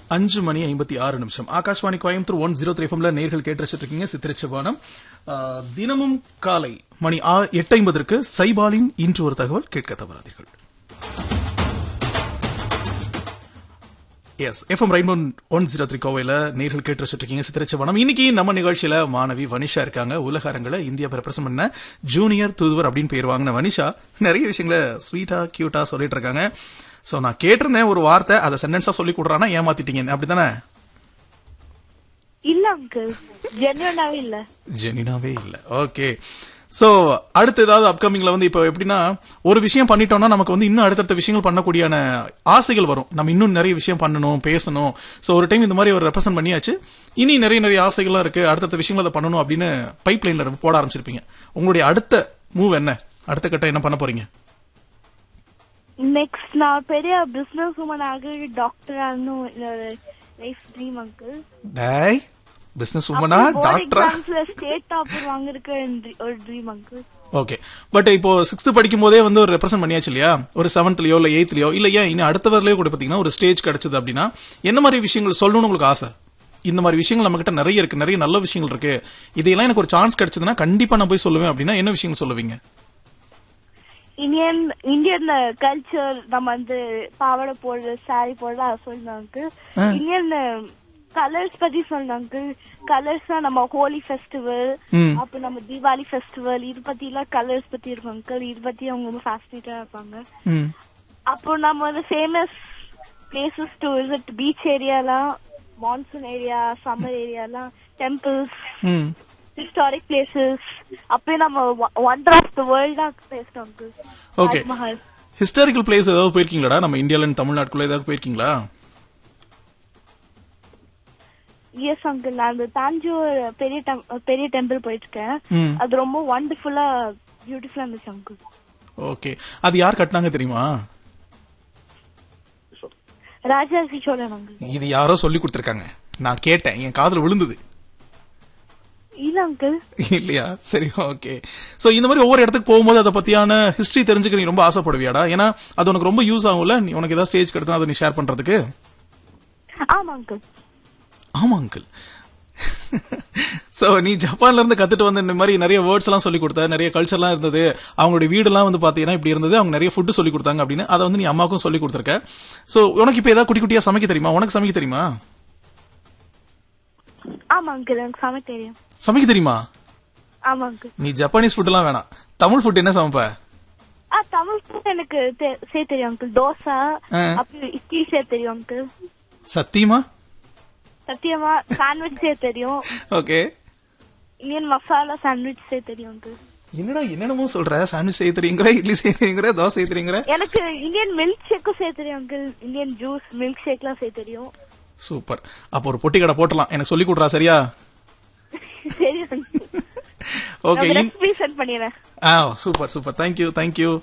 அஞ்சு மணி ஐம்பத்தி ஆறு நிமிஷம் Akashvani Coimbatore one zero three எஃப்எம்ல நேர்கள் கேட்டு ரசிச்சிட்டு இருக்கீங்க சித்திரச்சவானம் ஆஹ், தினமும் காலை மணி ஆ- எட்டு ஐம்பதற்கு சைபாலின் இன்று ஒரு தகவல் கேட்க தவறாதீர்கள் எஸ் FM rainbow one zero three கோவையில் நேர்கள் கேட்டு ரசிச்சிட்டு இருக்கீங்க சித்திரச்சவானம் இன்னைக்கு நம்ம நிகழ்ச்சியில மாணவி வனிஷா இருக்காங்க உலக அரங்கில் இந்தியா ரெப்ரசென்ட் பண்ண ஜூனியர் தூதுவர் அப்படின்னு பேர் வாங்கின வனிஷா நிறைய விஷயங்களை ஸ்வீட்டா கியூட்டா சொல்லிட்டு இருக்காங்க சோ நான் கேட்டிருந்தேன் ஒரு வார்த்தை அதை சென்டென்ஸா சொல்லி கொடுறானா ஏமாத்திட்டீங்க அப்படிதானே இல்ல அங்கிள் ஜென்வனாவே இல்ல ஜெனினாவே இல்ல ஓகே சோ அடுத்து ஏதாவது அப்கமிங்ல வந்து இப்போ எப்படின்னா ஒரு விஷயம் பண்ணிட்டோம்னா நமக்கு வந்து இன்னும் அடுத்தடுத்த விஷயங்கள் பண்ணக்கூடியான ஆசைகள் வரும் நம்ம இன்னும் நிறைய விஷயம் பண்ணணும் பேசணும் சோ ஒரு டைம் இந்த மாதிரி ஒரு ரெப்ரசென்ட் பண்ணியாச்சு இனி நிறைய நிறைய ஆசைகள்லாம் இருக்கு அடுத்தடுத்த விஷயங்களை அதை பண்ணணும் அப்படின்னு பைப் லைன்ல போட ஆரம்பிச்சிருப்பீங்க உங்களுடைய அடுத்த மூவ் என்ன அடுத்த கட்டம் என்ன பண்ண போறீங்க நெக்ஸ்ட் நான் பெரிய பிசினஸ் உமன் ஆக டாக்டர் ஆகணும் என்னோட லைஃப் ட்ரீம் அங்கிள் டேய் பிசினஸ் உமனா போர்ட் டாக்டரா எக்ஸாம்ஸ்ல ஸ்டேட் டாப்பர் வாங்கிருக்க ஒரு ட்ரீம் அங்கிள் ஓகே பட் இப்போ சிக்ஸ்த் படிக்கும் போதே வந்து ஒரு ரெப்ரசென்ட் பண்ணியாச்சு இல்லையா ஒரு செவன்த்லயோ இல்ல எயித்லயோ இல்ல ஏன் இன்னும் அடுத்த வரலையோ கூட பாத்தீங்கன்னா ஒரு ஸ்டேஜ் கிடைச்சது அப்படின்னா என்ன மாதிரி விஷயங்கள் சொல்லணும்னு உங்களுக்கு ஆசை இந்த மாதிரி விஷயங்கள் நம்ம கிட்ட நிறைய இருக்கு நிறைய நல்ல விஷயங்கள் இருக்கு இதையெல்லாம் எனக்கு ஒரு சான்ஸ் கிடைச்சதுன்னா கண்டிப்பா நான் போய் சொல்லுவேன் அப்படின்னா என்ன விஷயங்கள் சொல்லுவீங்க இந்தியன் இந்தியன் கல்ச்சர் நம்ம வந்து பாவாடை போடுற சாரி போடுற அதை சொன்னாங்க ஆ. இந்தியன் கலர்ஸ் பத்தி சொன்னாங்க கலர்ஸ் நம்ம ஹோலி ஃபெஸ்டிவல் ம். அப்ப நம்ம தீபாவளி ஃபெஸ்டிவல் இது பத்தி எல்லாம் கலர்ஸ் பத்தி இருக்கும் அங்கிள் இது பத்தி அவங்க ரொம்ப ஃபேசினேட்டா இருப்பாங்க ம் அப்புறம் நம்ம வந்து famous places to visit beach ஏரியாலாம் மான்சூன் ஏரியா சம்மர் ஏரியாலாம் டெம்பிள்ஸ் ம் ஹிஸ்டாரிக் பிளேசஸ் அப்பயே நம்ம ஒண்டர் ஆஃப் த வேர்ல்டா பேசுறோம் uncle okay Taj Mahal historical place ஏதாவது போயிருக்கீங்களாடா நம்ம இந்தியால இருந்து தமிழ்நாட்டுக்குள்ள ஏதாவது போயிருக்கீங்களா எஸ் அங்கிள் நான் அந்த தாஞ்சூர் பெரிய tem- பெரிய டெம்பிள் போயிருக்கேன் ம் அது ரொம்ப வண்டர்ஃபுல்லா பியூட்டிஃபுல்லா இருந்துச்சு அங்கிள் ஓகே அது யார் கட்டினாங்க தெரியுமா ராஜாஜி சோழன் அங்கிள் இது யாரோ சொல்லி கொடுத்துருக்காங்க நான் கேட்டேன் என் காதுல விழுந்தது இல்ல அங்கிள் இல்லையா சரி ஓகே சோ இந்த மாதிரி ஒவ்வொரு இடத்துக்கு போகும்போது அதை பத்தியான ஹிஸ்டரி தெரிஞ்சுக்க நீ ரொம்ப ஆசைப்படுவியாடா ஏன்னா அது உனக்கு ரொம்ப யூஸ் ஆகும்ல நீ உனக்கு ஏதாவது ஸ்டேஜ் கிடைச்சா அதை நீ ஷேர் பண்றதுக்கு ஆமா அங்கிள் ஆமா அங்கிள் சோ நீ ஜப்பான்ல இருந்து கத்துட்டு வந்த இந்த மாதிரி நிறைய வேர்ட்ஸ் எல்லாம் சொல்லி கொடுத்த நிறைய கல்ச்சர்லாம் இருந்தது அவங்களுடைய வீடெல்லாம் வந்து பாத்தீங்கன்னா இப்படி இருந்தது அவங்க நிறைய ஃபுட்டு சொல்லி கொடுத்தாங்க அப்படின்னு அதை வந்து நீ அம்மாவுக்கும் சொல்லி கொடுத்துருக்க சோ உனக்கு இப்ப ஏதாவது குட்டி குட்டியா சமைக்க தெரியுமா உனக்கு சமைக்க தெரியுமா ஆமா அங்கிள் எனக்கு சமைக்க தெரியும் சமைக்க தெரியுமா ஆமா அங்கிள் நீ ஜப்பானீஸ் ஃபுட் எல்லாம் வேணாம் தமிழ் ஃபுட் என்ன சமைப்ப ஆ தமிழ் food எனக்கு தெ- செய்ய தெரியும் அங்கிள் தோசை ஆ. அப்புறம் இட்லி செய்ய தெரியும் அங்கிள் சத்தியமா சத்தியமா சாண்ட்விச் செய்ய தெரியும் ஓகே இந்தியன் மசாலா சாண்ட்விச் செய்ய தெரியும் அங்கிள் என்னடா என்னென்னமோ சொல்ற சாண்ட்விச் செய்ய தெரியுங்கிற இட்லி செய்ய தெரியுங்கிற தோசை செய்ய தெரியுங்கிற எனக்கு இந்தியன் மில்க் ஷேக்கும் செய்ய தெரியும் அங்கிள் இந்தியன் ஜூஸ் மில்க் ஷேக்லாம் செய்ய தெரியும் சூப்பர் அப்போ ஒரு பொட்டி கடை போட்டலாம் எனக்கு சொல்லி கொடுறா சரியா சரி ஓகே ரெசிபி சென்ட் பண்ணிடுறேன் ஆ சூப்பர் சூப்பர் தேங்க்யூ தேங்க்யூ